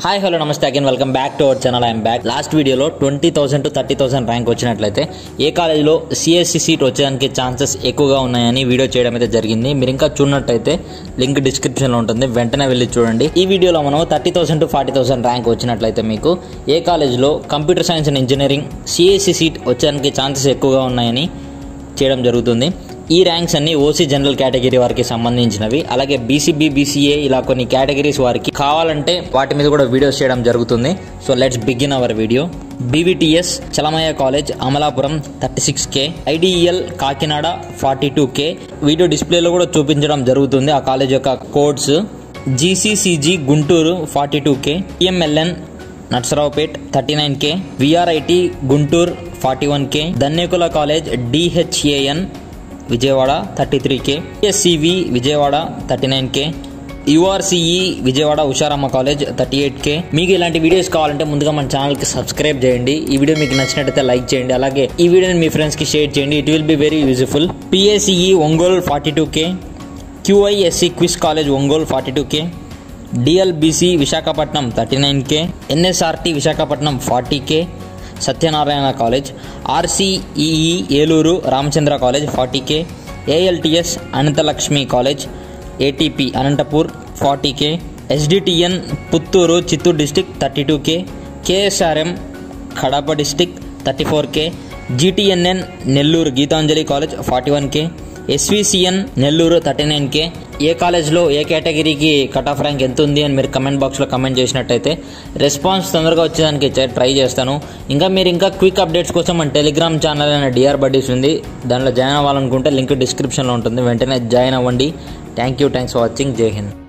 hi hello namaste again welcome back to our channel I'm back last వీడియోలో twenty thousand to thirty thousand rank వచ్చినట్లయితే ఏ కాలేజీలో CSC seat వచ్చేదానికి chances ఎక్కువగా ఉన్నాయని వీడియో చేయడం అయితే జరిగింది మీరు ఇంకా చూడనట్టయితే లింక్ డిస్క్రిప్షన్లో ఉంటుంది వెంటనే వెళ్ళి చూడండి ఈ వీడియోలో మనం thirty thousand to forty thousand rank వచ్చినట్లయితే మీకు ఏ కాలేజీలో computer science and engineering CSE seat వచ్చేదానికి ఛాన్సెస్ ఎక్కువగా ఉన్నాయని చేయడం జరుగుతుంది ఈ ర్యాంక్స్ అన్ని ఓసీ జనరల్ కేటగిరీ వారికి సంబంధించినవి అలాగే బీసీబీ బీసీఏ ఇలా కొన్ని కేటగిరీస్ వారికి కావాలంటే వాటి మీద కూడా వీడియోస్ చేయడం జరుగుతుంది so let's begin our video BVTS Chalamayya college Amalapuram thirty six K IDEL Kakinada forty two K video డిస్ప్లేలో కూడా చూపించడం జరుగుతుంది ఆ కాలేజ్ యొక్క codes GCCG Guntur forty two K PMLN Narasaraopet thirty nine K VRIT Guntur forty one K Dhanekula college DHAN Vijayawada thirty three K SCV Vijayawada thirty nine K URCE Vijayawada Usharama college thirty eight K మీకు ఇలాంటి videos కావాలంటే ముందుగా మన ఛానల్కి సబ్స్క్రైబ్ చేయండి ఈ వీడియో మీకు నచ్చినట్టయితే లైక్ చేయండి అలాగే ఈ వీడియోని మీ ఫ్రెండ్స్కి షేర్ చేయండి it will be very useful PSCE Ongole forty two K QISC QIS college Ongole forty two K DLBC Visakhapatnam thirty nine K NSRT Visakhapatnam forty K Satyanarayana college RCEE Eluru Ramachandra college forty K ALTS Ananthalakshmi college ATP Anantapur forty K SDTN Puttur Chittoor district thirty two K KSRM Kadapa district thirty four K GTNN Nellore Geethanjali college forty one K SVCN Nellore thirty nine కే ఏ కాలేజ్లో ఏ కేటగిరీకి cut off rank ఎంత ఉంది అని మీరు comment బాక్స్లో comment చేసినట్టయితే response తొందరగా వచ్చేదానికి చే- ట్రై చేస్తాను ఇంకా మీరు ఇంకా క్విక్ అప్డేట్స్ కోసం మన టెలిగ్రామ్ ఛానల్ అయిన డిఆర్ బడ్డీస్ ఉంది దాంట్లో జాయిన్ అవ్వాలనుకుంటే లింక్ డిస్క్రిప్షన్లో ఉంటుంది వెంటనే జాయిన్ అవ్వండి thank you thanks for watching జై హింద్